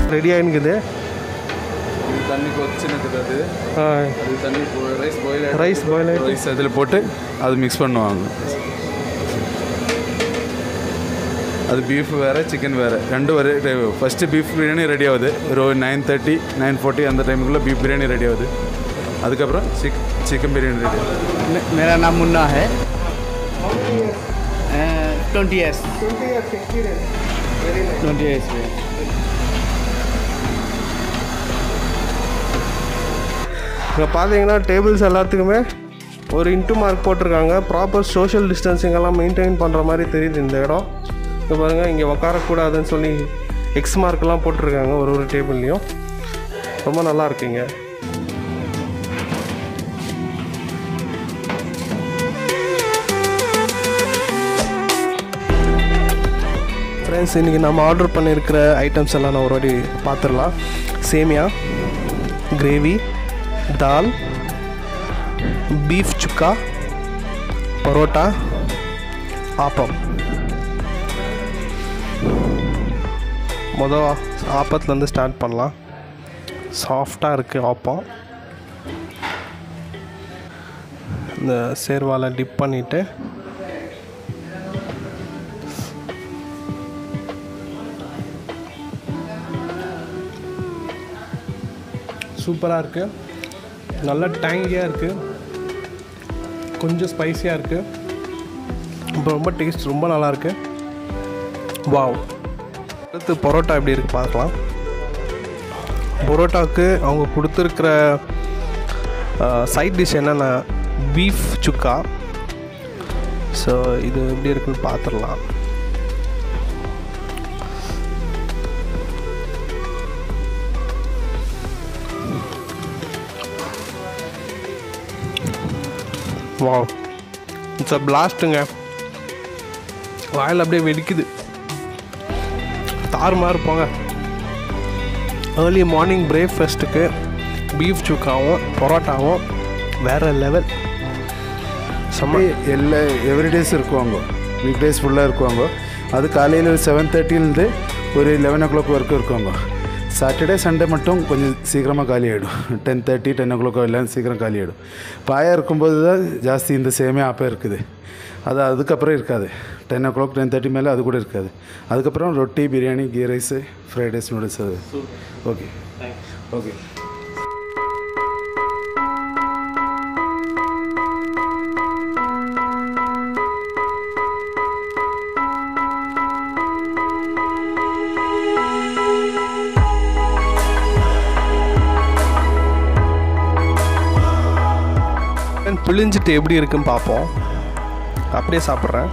ready ஆகினுக்குது இது தண்ணி கொச்சினதுக்கு அது அது தண்ணி ரைஸ் பாயில் ரைஸ் பாயில் ஆகிட்டு ரைஸ் அதில் போட்டு அது மிக்ஸ் பண்ணுவாங்க அது பீஃப் வேறு சிக்கன் வேறு ரெண்டு ஒரே ஃபஸ்ட்டு பீஃப் பிரியாணி ரெடி ஆகுது ஒரு நைன் தேர்ட்டி நைன் ஃபார்ட்டி அந்த டைமுக்குள்ளே பீஃப் பிரியாணி ரெடி ஆகுது அதுக்கப்புறம் சிக் சிக்கன் பிரியாணி ரெடி ஆகுது मे- मेरा नाम मुन्ना है ट्वेंटी ईयर्स ट्वेंटी ईयर्स में இங்கே பார்த்தீங்கன்னா டேபிள்ஸ் எல்லாத்துக்குமே ஒரு இன்ட்டு மார்க் போட்டிருக்காங்க ப்ராப்பர் சோஷியல் டிஸ்டன்சிங் எல்லாம் மெயின்டைன் பண்ணுற மாதிரி தெரியுது இந்த இடம் இங்கே பாருங்கள் இங்கே உட்காரக்கூடாதுன்னு சொல்லி எக்ஸ் மார்க்லாம் போட்டிருக்காங்க ஒரு ஒரு டேபிள்லேயும் ரொம்ப நல்லா இருக்குங்க ஃப்ரெண்ட்ஸ் இன்றைக்கி நம்ம ஆர்டர் பண்ணியிருக்கிற ஐட்டம்ஸ் எல்லாம் நான் ஒரு வாட்டி பார்த்துடலாம் சேமியா கிரேவி தால் பீஃப் சுக்கா பரோட்டா ஆப்பம் மொதல் ஆப்பத்துலேருந்து ஸ்டார்ட் பண்ணலாம் சாஃப்டாக இருக்குது ஆப்பம் இந்த சேர்வாலை டிப் பண்ணிவிட்டு சூப்பராக இருக்குது நல்ல டேங்கியாக இருக்குது கொஞ்சம் ஸ்பைஸியாக இருக்குது இப்போ ரொம்ப டேஸ்ட் ரொம்ப நல்லா இருக்கு வாவ் அடுத்து பரோட்டா எப்படி இருக்குது பார்க்கலாம் பரோட்டாவுக்கு அவங்க கொடுத்துருக்கிற சைட் டிஷ் என்னென்ன பீஃப் சுக்கா ஸோ இது எப்படி இருக்குன்னு பார்த்துடலாம் வாவ் இட்ஸ் அ பிளாஸ்ட்டுங்க வாயில் அப்படியே வெடிக்குது தாறுமாறு போங்க ஏர்லி மார்னிங் பிரேக்ஃபாஸ்ட்டுக்கு பீஃப் சுக்காவும் பரோட்டாவும் வேறு லெவல் செம்ம ಎಲ್ಲ ಎವ್ರಿ ಡೇಸ್ ಇರ್ಕುವಂಗ ವೀಕ್ ಡೇಸ್ ಫುல்லாக இருக்குவாங்க அது காலையில் ஒரு செவன் தேர்ட்டிலேருந்து ஒரு லெவன் ஓ கிளாக் வரைக்கும் இருக்குவாங்க சாட்டர்டே சண்டே மட்டும் கொஞ்சம் சீக்கிரமாக காலி ஆகிடும் ten thirty ten o'clock எல்லாம் சீக்கிரம் காலி ஆகிடும் பாயா இருக்கும்போது தான் ஜாஸ்தி இந்த சேமே ஆப்பம் இருக்குது அது அதுக்கப்புறம் இருக்காது ten o'clock ten thirty மேலே அது கூட இருக்காது அதுக்கப்புறம் roti biryani ghee rice fried rice noodles அது ஓகே ஓகே பிழிஞ்சிட்டு எப்படி இருக்குன்னு பார்ப்போம் அப்படியே சாப்பிட்றேன்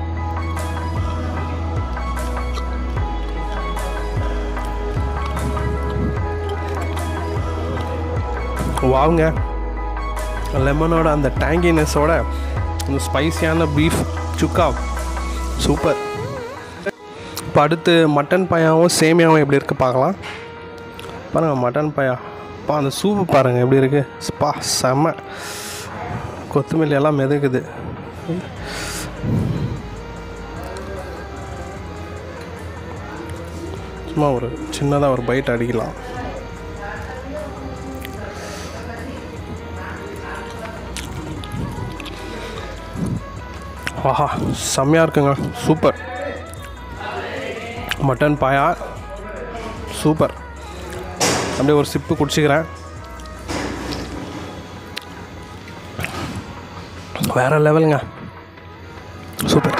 வாங்க லெமனோட அந்த டேங்கினஸோட அந்த ஸ்பைசியான பீஃப் சுக்கா சூப்பர் இப்போ அடுத்து மட்டன் பாயாவும் சேமியாவும் எப்படி இருக்குது பார்க்கலாம் பாருங்கள் மட்டன் பாயா பா அந்த சூப்பு பாருங்கள் எப்படி இருக்குது ஸ்பா செம்ம கொத்தமல்லி எல்லாம் மிதக்குது சும்மா ஒரு சின்னதாக ஒரு பைட் அடிக்கலாம் ஆஹா செம்மையாக இருக்குங்க சூப்பர் மட்டன் பாயா சூப்பர் அப்படியே ஒரு சிப்பு குடிச்சிக்கிறேன் வேற லெவலுங்க சூப்பர்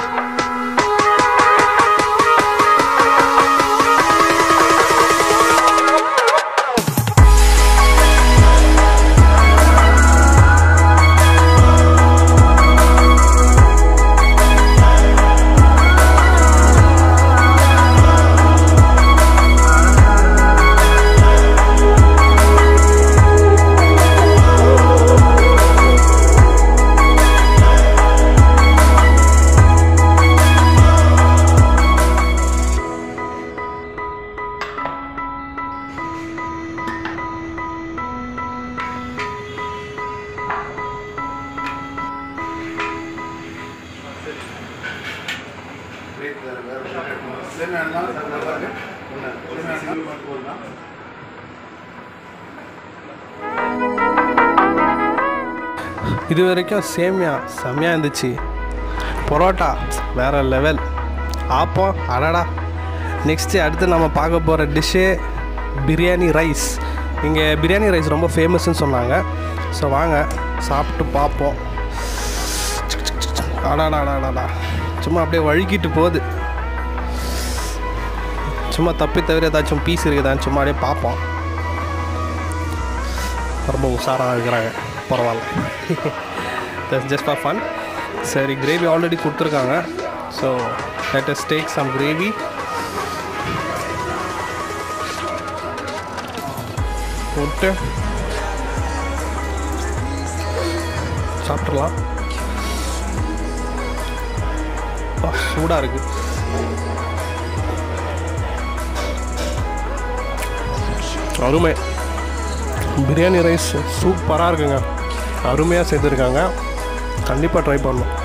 இது வரைக்கும் சேமியா செம்மையாக இருந்துச்சு பரோட்டா வேறு லெவல் ஆப்பம் அடடா நெக்ஸ்ட்டு அடுத்து நம்ம பார்க்க போகிற டிஷ்ஷே பிரியாணி ரைஸ் இங்கே பிரியாணி ரைஸ் ரொம்ப ஃபேமஸ்ன்னு சொன்னாங்க ஸோ வாங்க சாப்பிட்டு பார்ப்போம் அடாடாடாடாடா சும்மா அப்படியே வழுக்கிட்டு போகுது சும்மா தப்பி தவிர ஏதாச்சும் பீஸ் இருக்குதான்னு சும்மா அப்படியே பார்ப்போம் ரொம்ப உஷாராக இருக்கிறாங்க பரவாயில்ல ஜஸ்ட் ஃபார் ஃபன் சரி கிரேவி ஆல்ரெடி கொடுத்துருக்காங்க so let us take some gravy போட்டு சாப்பிட்றலாம் சூடாக இருக்குது அருமை பிரியாணி ரைஸ் சூப்பராக இருக்குங்க அருமையாக செய்திருக்காங்க கண்டிப்பாக ட்ரை பண்ணணும்